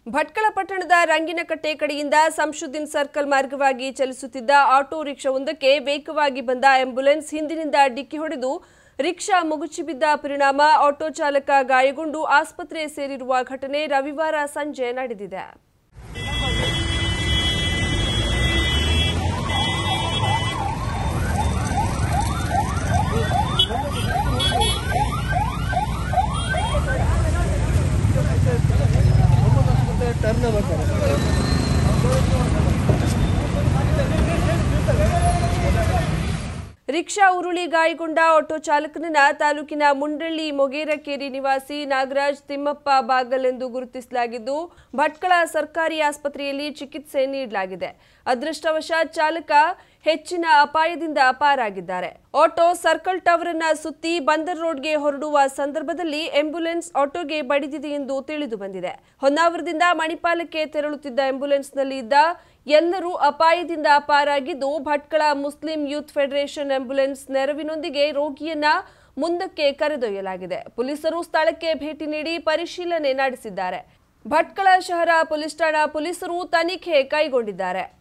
ಭಟ್ಕಳ ಪಟ್ಟಣದ ರಂಗಿನಕಟ್ಟೆ ಕಡೆಯಿಂದ ಸಂಶುದ್ದೀನ್ ಸರ್ಕಲ್ ಮಾರ್ಗವಾಗಿ ಚಲಿಸುತ್ತಿದ್ದ ಆಟೋ ರಿಕ್ಷಾವೊಂದಕ್ಕೆ ವೇಗವಾಗಿ ಬಂದ ಆಂಬ್ಯುಲೆನ್ಸ್ ಹಿಂದಿನಿಂದ ಡಿಕ್ಕಿ ಹೊಡೆದು ರಿಕ್ಷಾ ಮುಗುಚಿ ಬಿದ್ದ ಪರಿಣಾಮ ಆಟೋ ಚಾಲಕ ಗಾಯಗೊಂಡು ಆಸ್ಪತ್ರೆ ಸೇರಿರುವ ಘಟನೆ ರವಿವಾರ ಸಂಜೆ ನಡೆದಿದೆ ಟರ್ನ್ ಬರ್ತಾರೆ ರಿಕ್ಷಾ ಉರುಳಿ ಗಾಯಗೊಂಡ ಆಟೋ ಚಾಲಕನನ್ನ ತಾಲೂಕಿನ ಮುಂಡಳ್ಳಿ ಮೊಗೇರಕೇರಿ ನಿವಾಸಿ ನಾಗರಾಜ್ ತಿಮ್ಮಪ್ಪ ಬಾಗಲ್ ಎಂದು ಗುರುತಿಸಲಾಗಿದ್ದು ಭಟ್ಕಳ ಸರ್ಕಾರಿ ಆಸ್ಪತ್ರೆಯಲ್ಲಿ ಚಿಕಿತ್ಸೆ ನೀಡಲಾಗಿದೆ ಅದೃಷ್ಟವಶಾತ್ ಚಾಲಕ ಹೆಚ್ಚಿನ ಅಪಾಯದಿಂದ ಪಾರಾಗಿದ್ದಾರೆ ಆಟೋ ಸರ್ಕಲ್ ಟವರ್ ಅನ್ನ ಸುತ್ತಿ ಬಂದರ್ ರೋಡ್ಗೆ ಹೊರಡುವ ಸಂದರ್ಭದಲ್ಲಿ ಆಂಬ್ಯುಲೆನ್ಸ್ ಆಟೋಗೆ ಬಡಿದಿದೆ ಎಂದು ತಿಳಿದು ಬಂದಿದೆ ಹೊನ್ನಾವರದಿಂದ ಮಣಿಪಾಲಕ್ಕೆ ತೆರಳುತ್ತಿದ್ದ ಆಂಬ್ಯುಲೆನ್ಸ್ನಲ್ಲಿ ಇದ್ದ ಎಲ್ಲರೂ ಅಪಾಯದಿಂದ ಪಾರಾಗಿದ್ದು Bhatkal Muslim youth federation ambulance ನೆರವಿನೊಂದಿಗೆ ರೋಗಿಯನ್ನ ಮುಂದಕ್ಕೆ ಕರೆದೊಯ್ಯಲಾಗಿದೆ ಪೊಲೀಸರು ಸ್ಥಳಕ್ಕೆ ಭೇಟಿ ನೀಡಿ ಪರಿಶೀಲನೆ ನಡೆಸಿದ್ದಾರೆ ಭಟ್ಕಳ ಶಹರ ಪೊಲೀಸ್ ಠಾಣಾ ಪೊಲೀಸರು ತನಿಖೆ ಕೈಗೊಂಡಿದ್ದಾರೆ